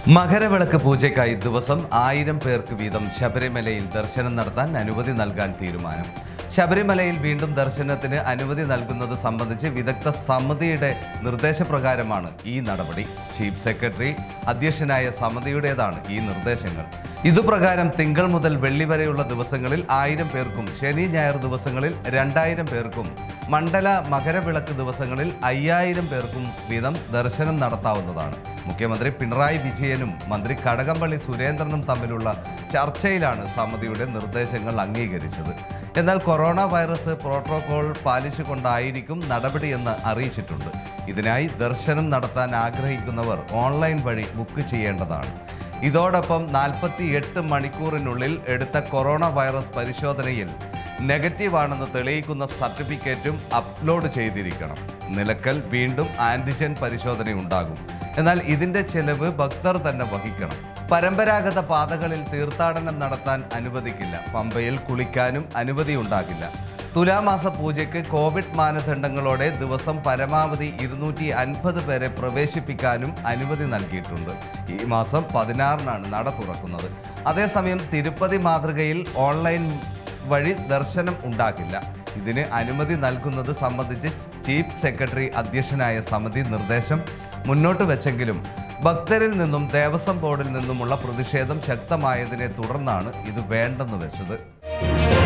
മകരവിളക്ക് പൂജയ്ക്കായി ദിവസം ആയിരം പേർക്ക് വീതം ശബരിമലയിൽ ദർശനം നടത്താൻ അനുമതി നൽകാൻ തീരുമാനം ശബരിമലയിൽ വീണ്ടും ദർശനത്തിന് അനുമതി നൽകുന്നത് സംബന്ധിച്ച് വിദഗ്ധ സമിതിയുടെ നിർദ്ദേശപ്രകാരമാണ് ഈ നടപടി ചീഫ് സെക്രട്ടറി അധ്യക്ഷനായ സമിതിയുടേതാണ് ഈ നിർദ്ദേശങ്ങൾ ഇതുപ്രകാരം തിങ്കൾ മുതൽ വെള്ളി വരെയുള്ള ദിവസങ്ങളിൽ ആയിരം പേർക്കും ശനി ഞായർ ദിവസങ്ങളിൽ രണ്ടായിരം പേർക്കും മണ്ഡല മകരവിളക്ക് ദിവസങ്ങളിൽ അയ്യായിരം പേർക്കും വീതം ദർശനം നടത്താവുന്നതാണ് മുഖ്യമന്ത്രി പിണറായി വിജയനും മന്ത്രി കടകംപള്ളി സുരേന്ദ്രനും തമ്മിലുള്ള ചർച്ചയിലാണ് സമിതിയുടെ നിർദ്ദേശങ്ങൾ അംഗീകരിച്ചത് എന്നാൽ കൊറോണ വൈറസ് പ്രോട്ടോകോൾ പാലിച്ചുകൊണ്ടായിരിക്കും നടപടിയെന്ന് അറിയിച്ചിട്ടുണ്ട് ഇതിനായി ദർശനം നടത്താൻ ആഗ്രഹിക്കുന്നവർ ഓൺലൈൻ വഴി ബുക്ക് ചെയ്യേണ്ടതാണ് ഇതോടൊപ്പം നാൽപ്പത്തി എട്ട് മണിക്കൂറിനുള്ളിൽ എടുത്ത കൊറോണ വൈറസ് പരിശോധനയിൽ നെഗറ്റീവ് ആണെന്ന് തെളിയിക്കുന്ന സർട്ടിഫിക്കറ്റും അപ്ലോഡ് ചെയ്തിരിക്കണം നിലക്കൽ വീണ്ടും ആന്റിജൻ പരിശോധന ഉണ്ടാകും എന്നാൽ ഇതിന്റെ ചെലവ് ഭക്തർ തന്നെ വഹിക്കണം പരമ്പരാഗത പാതകളിൽ തീർത്ഥാടനം നടത്താൻ അനുവദിക്കില്ല പമ്പയിൽ കുളിക്കാനും അനുമതി ഉണ്ടാകില്ല തുലാമാസ പൂജയ്ക്ക് കോവിഡ് മാനദണ്ഡങ്ങളോടെ ദിവസം പരമാവധി ഇരുന്നൂറ്റി അൻപത് പേരെ പ്രവേശിപ്പിക്കാനും അനുമതി നൽകിയിട്ടുണ്ട് ഈ മാസം പതിനാറിനാണ് നട തുറക്കുന്നത് അതേസമയം തിരുപ്പതി മാതൃകയിൽ ഓൺലൈൻ വഴി ദർശനം ഉണ്ടാകില്ല ഇതിന് അനുമതി നൽകുന്നത് സംബന്ധിച്ച് ചീഫ് സെക്രട്ടറി അധ്യക്ഷനായ സമിതി നിർദ്ദേശം മുന്നോട്ട് വെച്ചെങ്കിലും ഭക്തരിൽ നിന്നും ദേവസ്വം ബോർഡിൽ നിന്നുമുള്ള പ്രതിഷേധം ശക്തമായതിനെ തുടർന്നാണ് ഇത് വേണ്ടെന്ന് വെച്ചത്